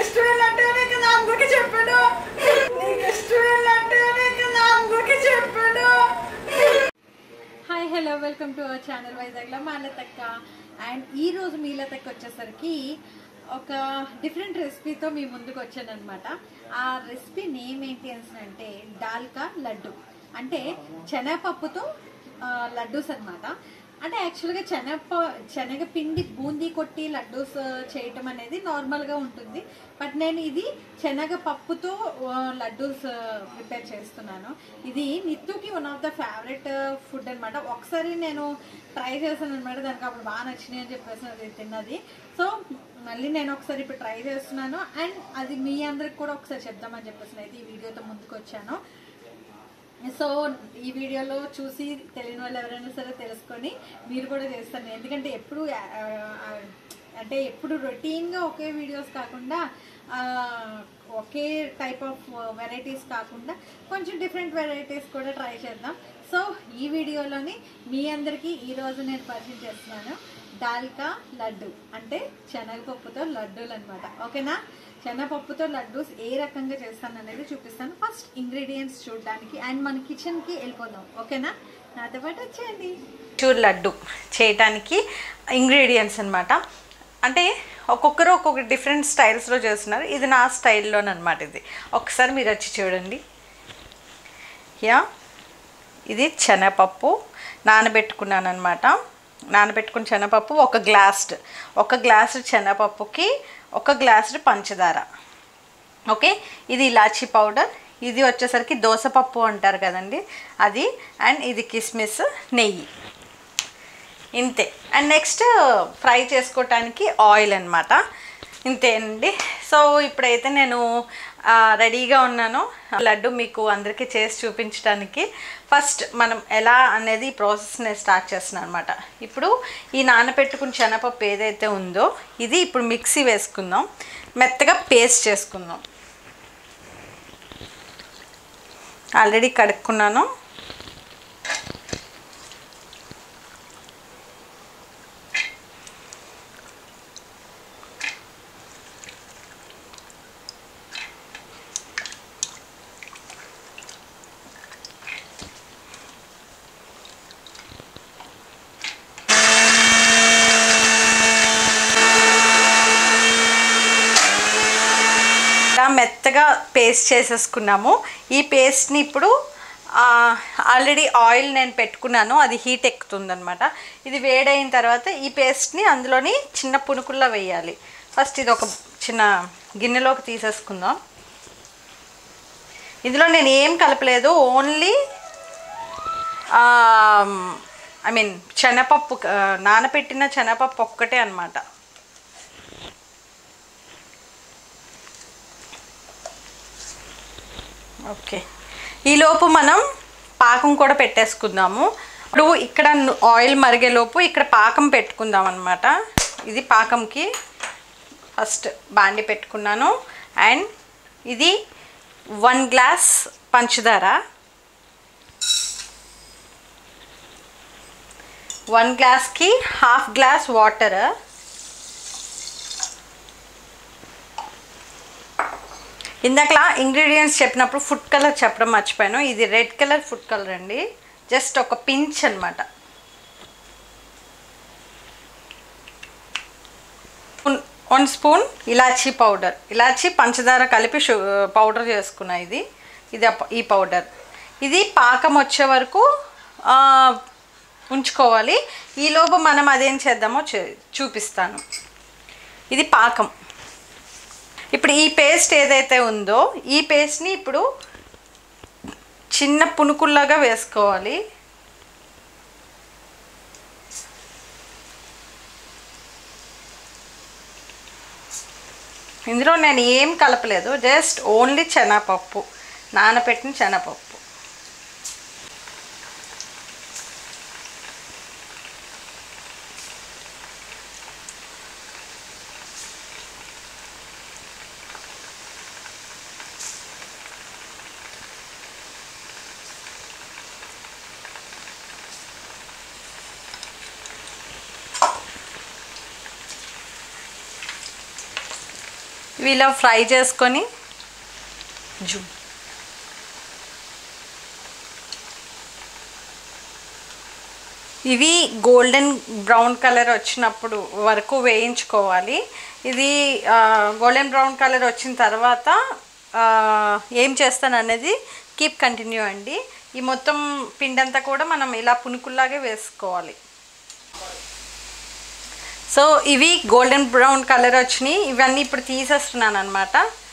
ఇష్టమేనంటేనే కదా అమ్మకి చెప్పాను నీకు ఇష్టమేనంటేనే కదా అమ్మకి చెప్పాను hi hello welcome to our channel వైజాగ్లో మా లతక్క అండ్ ఈ రోజు మీ లతక్క వచ్చేసరికి ఒక డిఫరెంట్ రెసిపీతో మీ ముందుకు వచ్చాను అనమాట ఆ రెసిపీ నేమ్ ఏంటి అని అంటే డాల్కా లడ్డు అంటే శనగపప్పుతో ఆ, లడ్డూస్ అన్నమాట అంటే యాక్చువల్గా శనగ శనగపిండి బూందీ కొట్టి లడ్డూస్ చేయటం అనేది నార్మల్గా ఉంటుంది బట్ నేను ఇది శనగపప్పుతో ఆ, లడ్డూస్ ప్రిపేర్ చేస్తున్నాను ఇది నిత్తుకి one of the favourite food అన్నమాట ఒకసారి నేను ట్రై చేశాను అనమాట దానికి అప్పుడు బాగా నచ్చినాయి అని చెప్పేసి అది తిన్నది సో మళ్ళీ నేను ఒకసారి ఇప్పుడు ట్రై చేస్తున్నాను అండ్ అది మీ అందరికి కూడా ఒకసారి చెప్దామని చెప్పేసి అయితే ఈ వీడియోతో ముందుకు వచ్చాను సో ఈ వీడియోలో చూసి తెలియని వాళ్ళు ఎవరైనా సరే తెలుసుకొని మీరు కూడా చేస్తారు ఎందుకంటే ఎప్పుడు ఆ, ఆ, అంటే ఎప్పుడు రొటీన్గా ఒకే వీడియోస్ కాకుండా ఆ, ఒకే టైప్ ఆఫ్ వెరైటీస్ కాకుండా కొంచెం డిఫరెంట్ వెరైటీస్ కూడా ట్రై చేద్దాం సో ఈ వీడియోలోని మీ అందరికీ ఈరోజు నేను పరిచయం చేస్తున్నాను డాల్కా లడ్డు అంటే శనగపప్పుతో లడ్డూలు అనమాట ఓకేనా శనగపప్పుతో లడ్డూస్ ఏ రకంగా చేస్తాను అనేది చూపిస్తాను ఫస్ట్ ఇంగ్రీడియంట్స్ చూడడానికి అండ్ మన కిచెన్కి వెళ్ళిపోదాం ఓకేనా నాతో పాటు వచ్చేయండి చూర్ లడ్డు చేయటానికి ఇంగ్రీడియంట్స్ అన్నమాట అంటే ఒక్కొక్కరు ఒక్కొక్క డిఫరెంట్ స్టైల్స్లో చేస్తున్నారు ఇది నా స్టైల్లోనమాట ఇది ఒకసారి మీరు వచ్చి చూడండి యా ఇది శనగపప్పు నానబెట్టుకున్నాను అనమాట నానబెట్టుకున్న శనగపప్పు ఒక గ్లాస్డ్ ఒక గ్లాసు శనగపప్పుకి ఒక గ్లాసుడు పంచదార ఓకే ఇది ఇలాచీ పౌడర్ ఇది వచ్చేసరికి దోసపప్పు అంటారు కదండి అది అండ్ ఇది కిస్మిస్ నెయ్యి ఇంతే అండ్ నెక్స్ట్ ఫ్రై చేసుకోవటానికి ఆయిల్ అనమాట ఇంతేనండి సో ఇప్పుడైతే నేను ఆ, రెడీగా ఉన్నాను లడ్డు మీకు అందరికీ చేసి చూపించడానికి ఫస్ట్ మనం ఎలా అనేది ఈ ప్రాసెస్ నేను స్టార్ట్ చేస్తున్నాను అనమాట ఇప్పుడు ఈ నానబెట్టుకున్న శనగపప్పు ఏదైతే ఉందో ఇది ఇప్పుడు మిక్సీ వేసుకుందాం మెత్తగా పేస్ట్ చేసుకుందాం ఆల్రెడీ కడుక్కున్నాను ఇలా మెత్తగా పేస్ట్ చేసేసుకున్నాము ఈ పేస్ట్ని ఇప్పుడు ఆల్రెడీ ఆయిల్ నేను పెట్టుకున్నాను అది హీట్ ఎక్కుతుందనమాట ఇది వేడైన తర్వాత ఈ పేస్ట్ని అందులోని చిన్న పునుకుల్లో వేయాలి ఫస్ట్ ఇది ఒక చిన్న గిన్నెలోకి తీసేసుకుందాం ఇందులో నేను ఏం కలపలేదు ఓన్లీ ఐ మీన్ శనగపప్పు ఆ, నానబెట్టిన శనగపప్పు ఒక్కటే అనమాట ఓకే ఈలోపు మనం పాకం కూడా పెట్టేసుకుందాము ఇప్పుడు ఇక్కడ ను- ఆయిల్ మరిగేలోపు ఇక్కడ పాకం పెట్టుకుందాం అనమాట ఇది పాకంకి ఫస్ట్ బాండి పెట్టుకున్నాను అండ్ ఇది వన్ గ్లాస్ పంచదార వన్ గ్లాస్కి హాఫ్ గ్లాస్ వాటర్ ఇందాకలా ఇంగ్రీడియంట్స్ చెప్పినప్పుడు ఫుడ్ కలర్ చెప్పడం మర్చిపోయాను ఇది రెడ్ కలర్ ఫుడ్ కలర్ అండి జస్ట్ ఒక పించ్ అనమాట వన్ స్పూన్ ఇలాచీ పౌడర్ ఇలాచీ పంచదార కలిపి షు పౌడర్ చేసుకున్నా ఇది ఇది అప్ప- ఈ పౌడర్ ఇది పాకం వచ్చే వరకు ఆ, ఉంచుకోవాలి ఈలోపు మనం అదేం చేద్దామో చూ- చూపిస్తాను ఇది పాకం ఇప్పుడు ఈ పేస్ట్ ఏదైతే ఉందో ఈ పేస్ట్ని ఇప్పుడు చిన్న పునుకుల్లాగా వేసుకోవాలి ఇందులో నేను ఏం కలపలేదు జస్ట్ ఓన్లీ శనగపప్పు నానబెట్టిన శనగపప్పు ఇవి ఇలా ఫ్రై చేసుకొని జూ ఇవి గోల్డెన్ బ్రౌన్ కలర్ వచ్చినప్పుడు వరకు వేయించుకోవాలి ఇది గోల్డెన్ బ్రౌన్ కలర్ వచ్చిన తర్వాత ఆ, ఏం చేస్తాను అనేది కీప్ కంటిన్యూ అండి ఈ మొత్తం పిండంతా కూడా మనం ఇలా పునుకుల్లాగే వేసుకోవాలి సో ఇవి గోల్డెన్ బ్రౌన్ కలర్ వచ్చినాయి ఇవన్నీ ఇప్పుడు తీసేస్తున్నాను అనమాట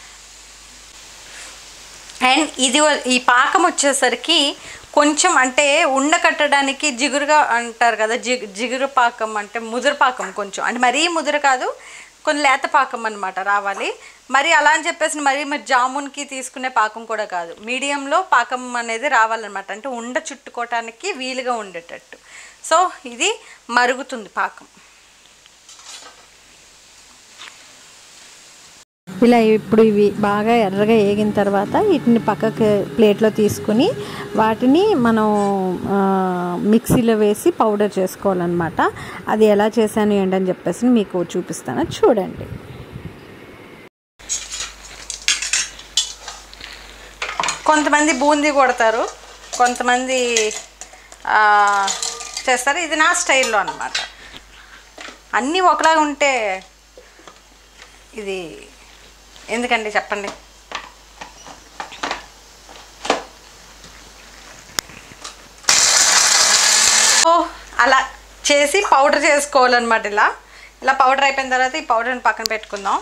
అండ్ ఇది వ- ఈ పాకం వచ్చేసరికి కొంచెం అంటే ఉండ కట్టడానికి జిగురుగా అంటారు కదా జిగు జిగురు పాకం అంటే ముదురు పాకం కొంచెం అంటే మరీ ముదురు కాదు కొన్ని లేత పాకం అనమాట రావాలి మరి అలా అని చెప్పేసి మరి మరి జామున్కి తీసుకునే పాకం కూడా కాదు మీడియంలో పాకం అనేది రావాలన్నమాట అంటే ఉండ చుట్టుకోవటానికి వీలుగా ఉండేటట్టు సో ఇది మరుగుతుంది పాకం ఇలా ఇప్పుడు ఇవి బాగా ఎర్రగా వేగిన తర్వాత వీటిని పక్కకి ప్లేట్లో తీసుకుని వాటిని మనం ఆ, మిక్సీలో వేసి పౌడర్ చేసుకోవాలన్నమాట అది ఎలా చేశాను ఏంటని చెప్పేసి మీకు చూపిస్తాను చూడండి కొంతమంది బూందీ కొడతారు కొంతమంది ఆ, చేస్తారు ఇది నా స్టైల్లో అనమాట అన్నీ ఒకలాగా ఉంటే ఇది ఎందుకండి చెప్పండి ఓ అలా చేసి పౌడర్ చేసుకోవాలన్నమాట ఇలా ఇలా పౌడర్ అయిపోయిన తర్వాత ఈ పౌడర్ని పక్కన పెట్టుకుందాం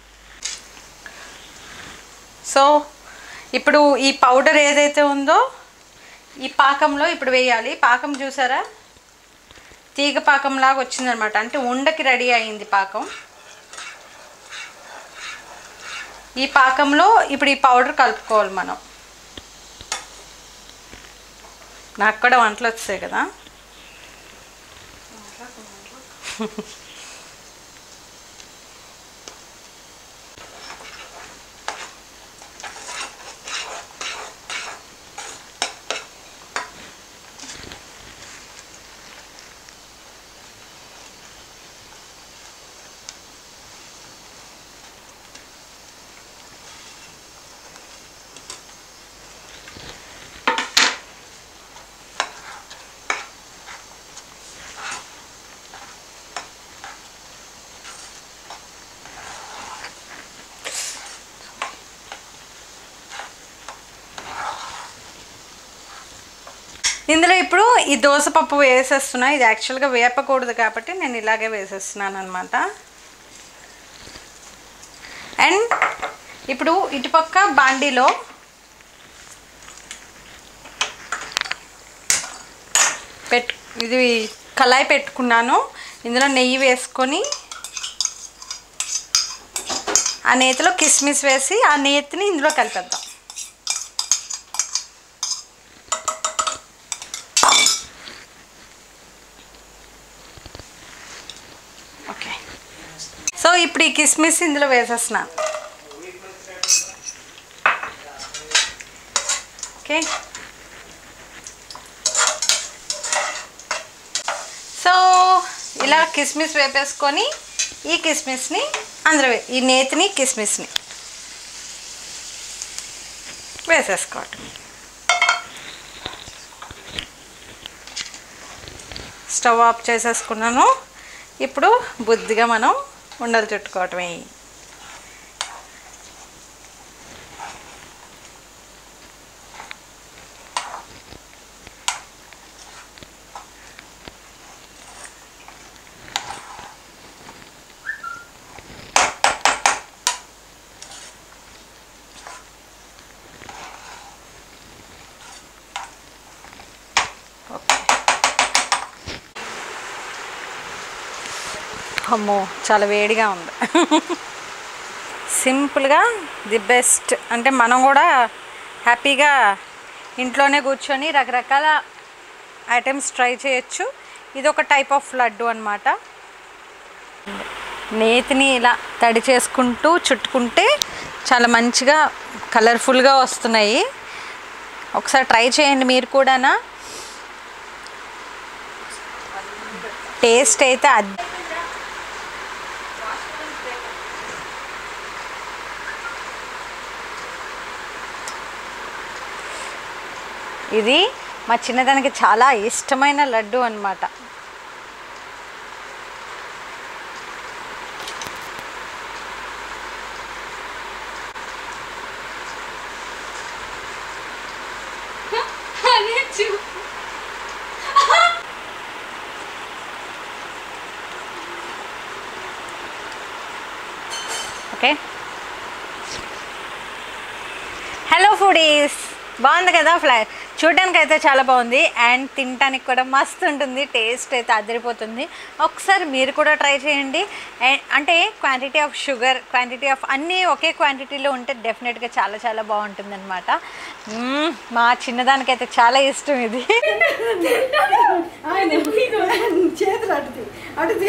సో ఇప్పుడు ఈ పౌడర్ ఏదైతే ఉందో ఈ పాకంలో ఇప్పుడు వేయాలి పాకం చూసారా తీగ పాకంలాగా వచ్చిందనమాట అంటే ఉండకి రెడీ అయింది పాకం ఈ పాకంలో ఇప్పుడు ఈ పౌడర్ కలుపుకోవాలి మనం నాకు కూడా వంటలు వచ్చాయి కదా ఇందులో ఇప్పుడు ఈ దోసపప్పు వేసేస్తున్నా ఇది యాక్చువల్గా వేపకూడదు కాబట్టి నేను ఇలాగే వేసేస్తున్నాను అనమాట అండ్ ఇప్పుడు ఇటుపక్క బాండీలో పెట్టు ఇది కళాయి పెట్టుకున్నాను ఇందులో నెయ్యి వేసుకొని ఆ నేతిలో కిస్మిస్ వేసి ఆ నేతిని ఇందులో కలిపేద్దాం ఓకే సో ఇప్పుడు ఈ కిస్మిస్ ఇందులో వేసేస్తున్నాను ఓకే సో ఇలా కిస్మిస్ వేపేసుకొని ఈ కిస్మిస్ని అందులో వే- ఈ నేతిని కిస్మిస్ని వేసేసుకోవటం స్టవ్ ఆఫ్ చేసేసుకున్నాను ఇప్పుడు బుద్ధిగా మనం ఉండలు చుట్టుకోవటమే ఓకే అమ్మో చాలా వేడిగా ఉంది సింపుల్గా ది బెస్ట్ అంటే మనం కూడా హ్యాపీగా ఇంట్లోనే కూర్చొని రకరకాల ఐటమ్స్ ట్రై చేయొచ్చు ఇది ఒక టైప్ ఆఫ్ లడ్డు అనమాట నేతిని ఇలా తడి చేసుకుంటూ చుట్టుకుంటే చాలా మంచిగా కలర్ఫుల్గా వస్తున్నాయి ఒకసారి ట్రై చేయండి మీరు కూడానా టేస్ట్ అయితే అద్ ఇది మా చిన్నదానికి చాలా ఇష్టమైన లడ్డు అన్నమాట అదే చూ ఓకే హలో ఫుడీస్ బాగుంది కదా ఫ్లై చూడడానికి అయితే చాలా బాగుంది అండ్ తినడానికి కూడా మస్తు ఉంటుంది టేస్ట్ అయితే అదిరిపోతుంది ఒకసారి మీరు కూడా ట్రై చేయండి అండ్ అంటే quantity of sugar quantity of అన్నీ ఒకే క్వాంటిటీలో ఉంటే డెఫినెట్గా చాలా చాలా బాగుంటుంది అనమాట మా చిన్నదానికైతే చాలా ఇష్టం ఇది ఆయన చేతులు అటుది అటుది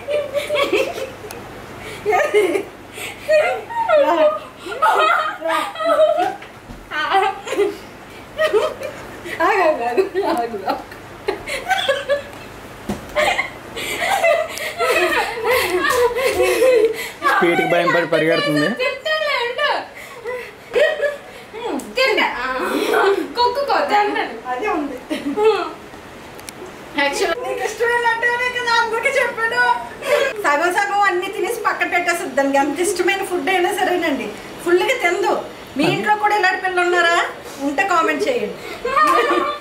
స్పీడ్కి భయం పడి పరిగెడుతుంది అదే ఉంది నీకు ఇష్టమైనట్టే కదా అందరికీ చెప్పాను సగం సగం అన్ని తినేసి పక్కన పెట్టేస్తుంది దానికి ఎంత ఇష్టమైన ఫుడ్ అయినా సరేనండి ఫుల్గా తిందు మీ ఇంట్లో కూడా ఇలాంటి పిల్లలు ఉన్నారా ఉంటే కామెంట్ చేయండి